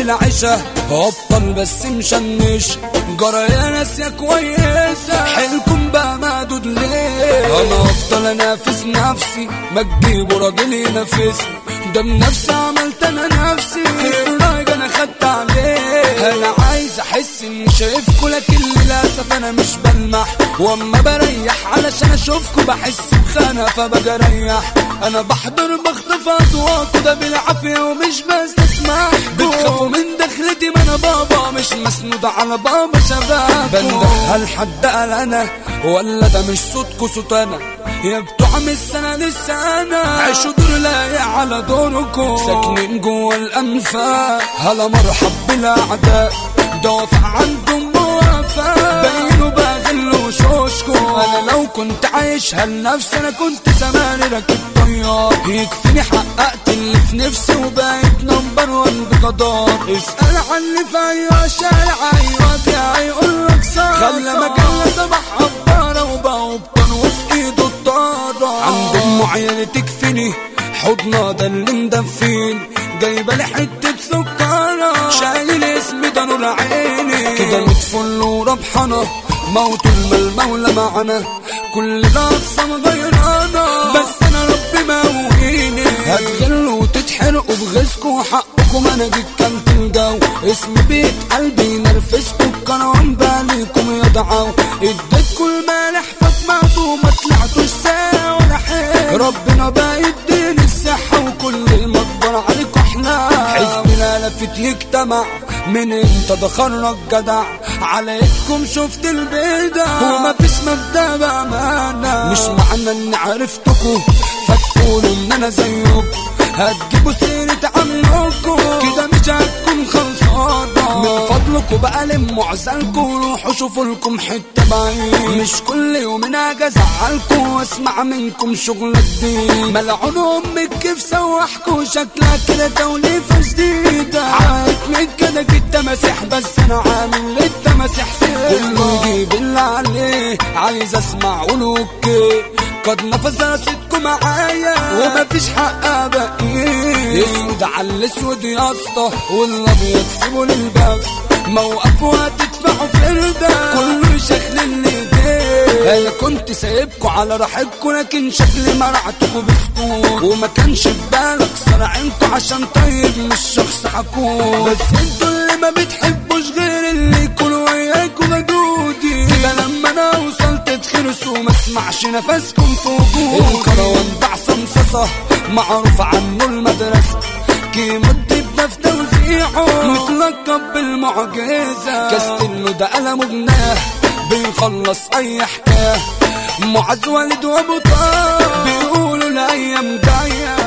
العشاء ابطل بس مشنش جرى يا ناس يا كويسة حيلكم بقى مهدود ليه انا افضل انافس نفسي ما تجيبوا راجل ينافسني ده بنفسي عملت انا نفسي الراجل انا خدت عليه انا عايز احس اني شايفكوا لكن للاسف انا مش بلمح واما بريح علشان اشوفكوا بحس بخانه فبجي اريح انا بحضر بخطف اضواءكوا ده بالعافيه ومش بستسمح بتخافوا من دخلتي ما انا بابا مش مسنود على بابا شباب بنده هل حد قال انا ولا ده مش صوتكوا صوت انا يا بتوع من السنة للسنة عيشوا دور لايق على دوركم ساكنين جوا الأنفاق هلا مرحب بالأعداء دوافع عندهم موافق بينوا بغل وشوشكم أنا لو كنت عايشها لنفسي أنا كنت زماني راكب طيار يكفيني حققت اللي في نفسي وبقيت نمبر وان بجدار اسأل عني في أي شارع أيوة بيع يقول لك صار خلى مجلة صباح عبارة وبقوا بطن وفي إيده الطارة عندهم معينة تكفيني حضنا ده اللي مدفيني جايبه لي حته سكره شايل اسمي ده نور عيني كده متفل وربحنا موت المولى معنا كل ده اقسام غيرانا بس انا ربي موهيني هتغلوا وتتحرقوا بغيظكوا حقكم انا جيت كلت الجو اسم بيت قلبي نرفزكوا الكروان باليكم يضعوا اديتكوا المالح فاتمعتوا ما طلعتوش ساعة ولا حين ربنا بقى يديني الصحة وكل ما اكبر عليكوا احلام حزب لفت يجتمع من انت ده خرج جدع على ايدكم شفت البيدع وما فيش مبدأ بأمانة مش معنى اني عرفتكوا فتقولوا ان انا زيكم هتجيبوا سيرة عنكم كده مش هتكون خلصانة من فضلكوا بقى لموا عزلكوا وروحوا شوفوا لكم حتة بعيد مش كل يوم اجي ازعلكوا واسمع منكم شغل جديد ملعون امك كيف سوحكوا شكلها كده توليفة جديدة عايتني كده جيت مسيح بس انا عامل للتماسيح سير كله يجيب اللي عليه عايز اسمع قولوا اوكي قد نفذ رصيدكم معايا ومفيش حق ابقيه اسود على الاسود يا اسطى والابيض سيبوا للباب موقف وهتدفعوا فردة كله شكل اللي ايديه انا كنت سايبكوا على راحتكوا لكن شكلي مرعتكوا بسكوت وما كانش في بالك صراعينكوا عشان طيب مش شخص حكوم بس انتوا اللي ما بتحبوش غير اللي يكون وياكوا جدودي كده لما انا وصلت تخرسوا ما اسمعش نفسكم في وجودي الكروان ده عصام صاصة معروف عنه المدرسة كيما الدبة في توزيعه متلقب بالمعجزة كاستنه ده قلمه جناه بيخلص اي حكاية معز والد وابو طه بيقولوا الايام جايه